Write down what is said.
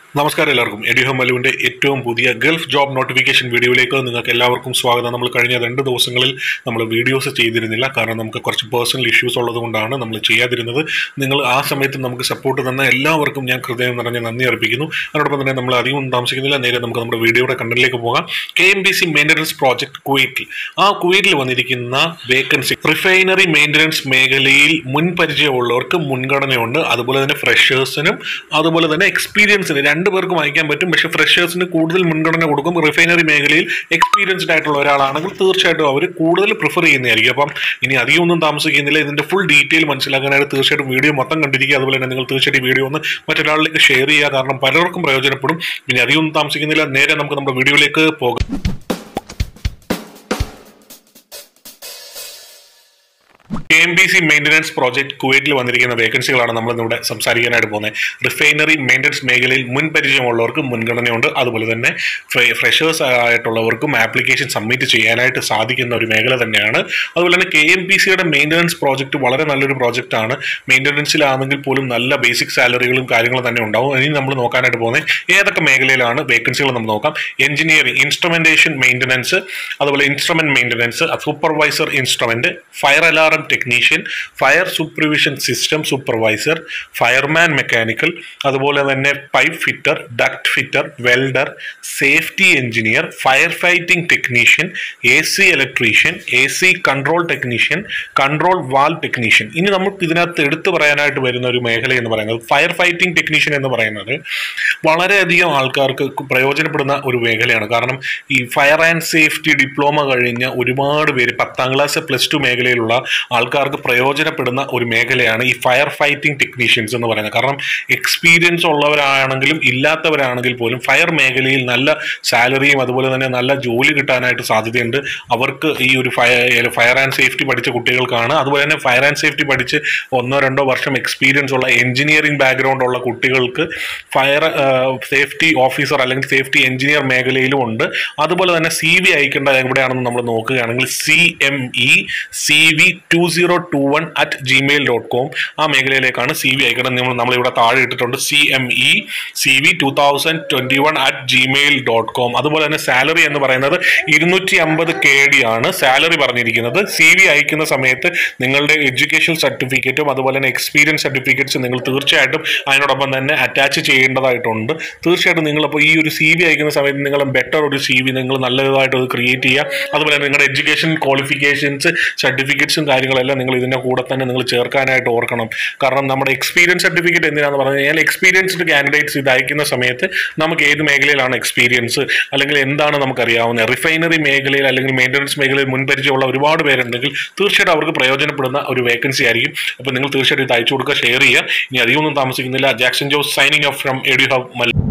നമസ്കാരം എല്ലാവർക്കും എഡിഹോ മലുവിന്റെ ഏറ്റവും പുതിയ ഗൾഫ് ജോബ് നോട്ടിഫിക്കേഷൻ വീഡിയോയിലേക്ക് നിങ്ങൾക്ക് എല്ലാവർക്കും സ്വാഗതം നമ്മൾ കഴിഞ്ഞ രണ്ട് ദിവസങ്ങളിൽ നമ്മൾ വീഡിയോസ് ചെയ്തിരുന്നില്ല കാരണം നമുക്ക് കുറച്ച് പേഴ്സണൽ ഇഷ്യൂസ് ഉള്ളത് കൊണ്ടാണ് നമ്മൾ ചെയ്യാതിരുന്നത് നിങ്ങൾ ആ സമയത്ത് നമുക്ക് സപ്പോർട്ട് തന്ന എല്ലാവർക്കും ഞാൻ ഹൃദയം നിറഞ്ഞ നന്ദി അർപ്പിക്കുന്നു അതോടൊപ്പം തന്നെ നമ്മൾ അധികം ഒന്നും താമസിക്കുന്നില്ല നേരെ നമുക്ക് നമ്മുടെ വീഡിയോയുടെ കണ്ടന്റിലേക്ക് പോകാം K M B C maintenance project കുവൈറ്റിൽ ആ കുവൈറ്റിൽ വന്നിരിക്കുന്ന വേക്കൻസി റിഫൈനറി മെയിൻ്റനൻസ് മേഖലയിൽ മുൻപരിചയമുള്ളവർക്ക് മുൻഗണനയുണ്ട് അതുപോലെ തന്നെ ഫ്രഷേഴ്സിനും അതുപോലെ തന്നെ എക്സ്പീരിയൻസിന് രണ്ടു പേർക്കും വായിക്കാൻ പറ്റും പക്ഷേ ഫ്രഷേഴ്സിന് കൂടുതൽ മുൻഗണന കൊടുക്കും റിഫൈനറി മേഖലയിൽ എക്സ്പീരിയൻസ്ഡ് ആയിട്ടുള്ള ഒരാളാണെങ്കിൽ തീർച്ചയായിട്ടും അവർ കൂടുതൽ പ്രിഫർ ചെയ്യുന്നതായിരിക്കും അപ്പം ഇനി അധികം ഒന്നും താമസിക്കുന്നില്ല ഇതിന്റെ ഫുൾ ഡീറ്റെയിൽ മനസ്സിലാക്കാനായിട്ട് തീർച്ചയായിട്ടും വീഡിയോ മൊത്തം കണ്ടിരിക്കുക അതുപോലെ തന്നെ നിങ്ങൾ തീർച്ചയായിട്ടും വീഡിയോ ഒന്ന് മറ്റൊരാളിലേക്ക് ഷെയർ ചെയ്യുക കാരണം പലർക്കും പ്രയോജനപ്പെടും ഇനി അധികം ഒന്നും താമസിക്കുന്നില്ല നേരെ നമുക്ക് നമ്മുടെ വീഡിയോയിലേക്ക് പോകാം K M B C maintenance project കുവൈറ്റിൽ വന്നിരിക്കുന്ന വേക്കൻസികളാണ് നമ്മൾ ഇന്നിവിടെ സംസാരിക്കാനായിട്ട് പോകുന്നത് റിഫൈനറി മെയിൻ്റനൻസ് മേഖലയിൽ മുൻ പരിചയമുള്ളവർക്ക് മുൻഗണനയുണ്ട് അതുപോലെ തന്നെ ഫ്രഷേഴ്സ് ആയിട്ടുള്ളവർക്കും ആപ്ലിക്കേഷൻ സബ്മിറ്റ് ചെയ്യാനായിട്ട് സാധിക്കുന്ന ഒരു മേഖല തന്നെയാണ് അതുപോലെ തന്നെ കെ എം ബി സിയുടെ മെയിൻ്റനൻസ് പ്രോജക്റ്റ് വളരെ നല്ലൊരു പ്രോജക്റ്റാണ് മെയിൻ്റനൻസിലാണെങ്കിൽ പോലും നല്ല ബേസിക് സാലറികളും കാര്യങ്ങളും തന്നെ ഉണ്ടാവും ഇനി നമ്മൾ നോക്കാനായിട്ട് പോകുന്നത് ഏതൊക്കെ മേഖലയിലാണ് വേക്കൻസികൾ നമ്മൾ നോക്കാം എഞ്ചിനീയറിംഗ് ഇൻസ്ട്രുമെന്റേഷൻ മെയിൻ്റനൻസ് അതുപോലെ instrument maintenance supervisor instrument fire alarm technician fire supervision system supervisor fireman mechanical അതുപോലെ തന്നെ pipe fitter duct fitter welder safety engineer fire fighting technician A C electrician A C control technician control valve technician ഇനി നമുക്ക് ഇതിനകത്ത് എടുത്തു പറയാനായിട്ട് വരുന്ന ഒരു മേഖല എന്ന് പറയുന്നത് ഫയർ ഫൈറ്റിംഗ് ടെക്നീഷ്യൻ എന്ന് പറയുന്നത് വളരെയധികം ആൾക്കാർക്ക് പ്രയോജനപ്പെടുന്ന ഒരു മേഖലയാണ് കാരണം ഈ ഫയർ ആൻഡ് സേഫ്റ്റി ഡിപ്ലോമ കഴിഞ്ഞ ഒരുപാട് പേര് പത്താം ക്ലാസ് പ്ലസ് ടു മേഖലയിലുള്ള ആൾക്കാർക്ക് പ്രയോജനപ്പെടുന്ന ഒരു മേഖലയാണ് ഈ ഫയർ ഫൈറ്റിംഗ് ടെക്നീഷ്യൻസ് എന്ന് പറയുന്നത് കാരണം എക്സ്പീരിയൻസ് ഉള്ളവരാണെങ്കിലും ഇല്ലാത്തവരാണെങ്കിൽ പോലും ഫയർ മേഖലയിൽ നല്ല സാലറിയും അതുപോലെ തന്നെ നല്ല ജോലി കിട്ടാനായിട്ട് സാധ്യതയുണ്ട് അവർക്ക് ഈ ഒരു ഫയർ ഫയർ ആൻഡ് സേഫ്റ്റി പഠിച്ച കുട്ടികൾക്കാണ് അതുപോലെ തന്നെ ഫയർ ആൻഡ് സേഫ്റ്റി പഠിച്ച് ഒന്നോ രണ്ടോ വർഷം എക്സ്പീരിയൻസ് ഉള്ള എഞ്ചിനീയറിംഗ് ബാക്ക്ഗ്രൗണ്ട് ഉള്ള കുട്ടികൾക്ക് ഫയർ സേഫ്റ്റി ഓഫീസർ അല്ലെങ്കിൽ സേഫ്റ്റി എഞ്ചിനീയർ മേഖലയിലും ഉണ്ട് അതുപോലെ തന്നെ സി വി അയക്കേണ്ട എവിടെയാണെന്ന് നമ്മൾ നോക്കുകയാണെങ്കിൽ C M E C V two zero two one at Gmail dot com ആ മേഖലയിലേക്കാണ് സി വി അയക്കണം നമ്മൾ നമ്മളിവിടെ താഴെ ഇട്ടിട്ടുണ്ട് C M E C V two thousand twenty one at Gmail dot com അതുപോലെ തന്നെ സാലറി എന്ന് പറയുന്നത് ഇരുന്നൂറ്റി അമ്പത് കെ ഡി ആണ് സാലറി പറഞ്ഞിരിക്കുന്നത് സി വി അയക്കുന്ന സമയത്ത് നിങ്ങളുടെ എഡ്യൂക്കേഷൻ സർട്ടിഫിക്കറ്റും അതുപോലെ തന്നെ എക്സ്പീരിയൻസ് സർട്ടിഫിക്കറ്റ്സ് നിങ്ങൾ തീർച്ചയായിട്ടും അതിനോടൊപ്പം തന്നെ അറ്റാച്ച് ചെയ്യേണ്ടതായിട്ടുണ്ട് തീർച്ചയായിട്ടും നിങ്ങളിപ്പോൾ ഈ ഒരു സി വി അയക്കുന്ന സമയത്ത് നിങ്ങൾ ബെറ്റർ ഒരു സി വി നിങ്ങൾ നല്ലതായിട്ട് അത് ക്രിയേറ്റ് ചെയ്യുക അതുപോലെ തന്നെ നിങ്ങളുടെ എഡ്യൂക്കേഷൻ ക്വാളിഫിക്കേഷൻസ് സർട്ടിഫിക്കറ്റ്സും കാര്യങ്ങളെല്ലാം നിങ്ങൾ ഇതിൻ്റെ കൂടെ തന്നെ നിങ്ങൾ ചേർക്കാനായിട്ട് ഓർക്കണം കാരണം നമ്മുടെ എക്സ്പീരിയൻസ് സർട്ടിഫിക്കറ്റ് എന്തിനാന്ന് പറഞ്ഞു കഴിഞ്ഞാൽ എക്സ്പീരിയൻസ്ഡ് കാൻഡിഡേറ്റ്സ് ഇത് അയക്കുന്ന സമയത്ത് നമുക്ക് ഏത് മേഖലയിലാണ് എക്സ്പീരിയൻസ് അല്ലെങ്കിൽ എന്താണ് നമുക്കറിയാവുന്നത് റിഫൈനറി മേഖലയിൽ അല്ലെങ്കിൽ മെയിൻ്റനൻസ് മേഖലയിൽ മുൻപരിചയമുള്ള ഒരുപാട് പേരുണ്ടെങ്കിൽ തീർച്ചയായിട്ടും അവർക്ക് പ്രയോജനപ്പെടുന്ന ഒരു വേക്കൻസി ആയിരിക്കും അപ്പോൾ നിങ്ങൾ തീർച്ചയായിട്ടും ഇത് അയച്ചു കൊടുക്കുക ഷെയർ ചെയ്യുക ഇനി അധികമൊന്നും താമസിക്കുന്നില്ല Jackson Jose signing off from edu hub മൽ